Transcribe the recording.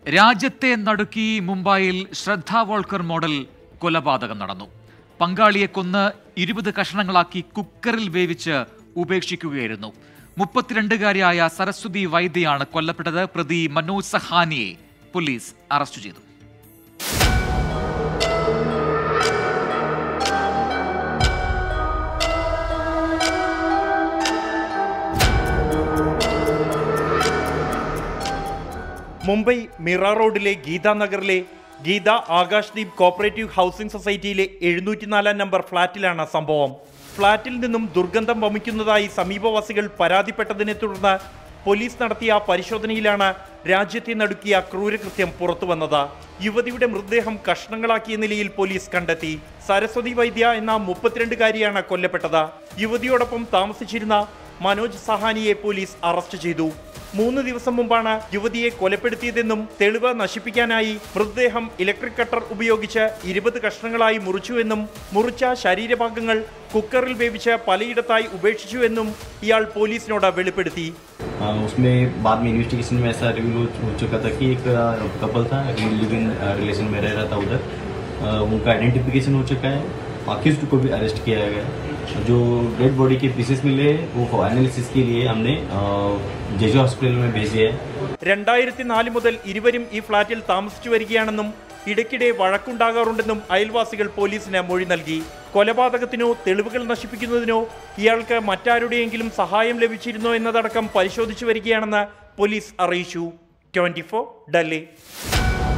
രാജ്യത്തെ നടുക്കി മുംബൈയിൽ ശ്രദ്ധ വോൾക്കർ മോഡൽ കൊലപാതകം നടന്നു പങ്കാളിയെ കൊന്ന് ഇരുപത് കഷണങ്ങളാക്കി കുക്കറിൽ വേവിച്ച് ഉപേക്ഷിക്കുകയായിരുന്നു മുപ്പത്തിരണ്ടുകാരിയായ സരസ്വതി വൈദ്യയാണ് കൊല്ലപ്പെട്ടത് പ്രതി മനോജ് സഹാനിയെ പോലീസ് അറസ്റ്റ് ചെയ്തു മുംബൈ മിറ റോഡിലെ ഗീതാനഗറിലെ ഗീത ആകാശ്ദീപ് കോപ്പറേറ്റീവ് ഹൗസിംഗ് സൊസൈറ്റിയിലെ എഴുന്നൂറ്റിനാലാം നമ്പർ ഫ്ളാറ്റിലാണ് സംഭവം ഫ്ളാറ്റിൽ നിന്നും ദുർഗന്ധം വമിക്കുന്നതായി സമീപവാസികൾ പരാതിപ്പെട്ടതിനെ തുടർന്ന് പോലീസ് നടത്തിയ പരിശോധനയിലാണ് രാജ്യത്തെ നടുക്കിയ ക്രൂരകൃത്യം പുറത്തുവന്നത് യുവതിയുടെ മൃതദേഹം കഷ്ണങ്ങളാക്കിയ നിലയിൽ പോലീസ് കണ്ടെത്തി സരസ്വതി വൈദ്യ എന്ന മുപ്പത്തിരണ്ടുകാരിയാണ് കൊല്ലപ്പെട്ടത് യുവതിയോടൊപ്പം താമസിച്ചിരുന്ന മനോജ് സഹാനിയെ പോലീസ് അറസ്റ്റ് ചെയ്തു മൂന്ന് ദിവസം മുമ്പാണ് യുവതിയെ കൊലപ്പെടുത്തിയതെന്നും തെളിവ് നശിപ്പിക്കാനായി മൃതദേഹം ഇലക്ട്രിക് കട്ടർ ഉപയോഗിച്ച് ഇരുപത് കഷ്ണങ്ങളായി മുറിച്ചുവെന്നും മുറിച്ച ശരീരഭാഗങ്ങൾ കുക്കറിൽ വേവിച്ച് പലയിടത്തായി ഉപേക്ഷിച്ചുവെന്നും ഇയാൾ പോലീസിനോട് വെളിപ്പെടുത്തി अ, उसमें बाद में इन्वेस्टिगेशन में ऐसा रिव्यू हो चुका था कि एक कपल था लिव इन रिलेशन में रह रहा था उधर अ, उनका आइडेंटिफिकेशन हो चुका है अक्यूज को भी अरेस्ट किया गया है जो डेड बॉडी के पीसेस मिले वो एनालिसिस के लिए हमने जेजो हॉस्पिटल में भेजे हैं രണ്ടായിരത്തി നാല് മുതൽ ഇരുവരും ഈ ഫ്ളാറ്റിൽ താമസിച്ചു വരികയാണെന്നും ഇടയ്ക്കിടെ വഴക്കുണ്ടാകാറുണ്ടെന്നും അയൽവാസികൾ പോലീസിന് മൊഴി നൽകി കൊലപാതകത്തിനോ തെളിവുകൾ നശിപ്പിക്കുന്നതിനോ ഇയാൾക്ക് മറ്റാരുടെയെങ്കിലും സഹായം ലഭിച്ചിരുന്നോ എന്നതടക്കം പരിശോധിച്ചു വരികയാണെന്ന് പോലീസ് അറിയിച്ചു ട്വന്റി ഡൽഹി